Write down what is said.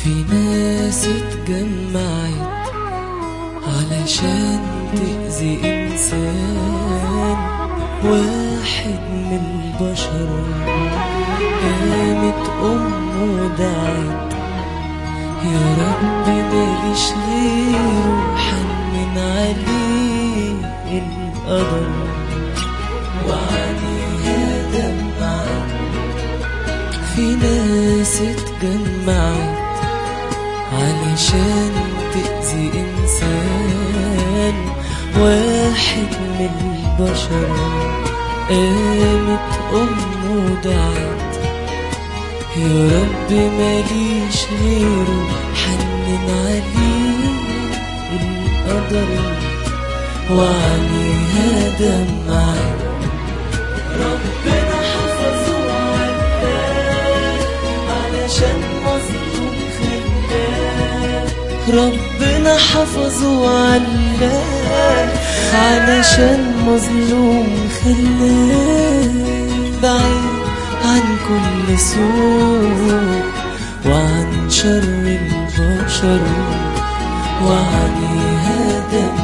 في ناس اتجمعت علشان تأذي إنسان واحد من البشر قامت أمه ودعت يا رب ماليش غيره حنن عليه القدر وعليها دمعت في ناس اتجمعت علشان تأذي إنسان واحد من البشر قامت أمه ودعت يا رب ماليش غيره حنن عليه القدر وعليها دمعت ربنا حفظه وعداه علشان مظلوم خلاه ربنا حفظه وعلاه علشان مظلوم خلاه بعيد عن كل سوء وعن شر البشر وعليها دم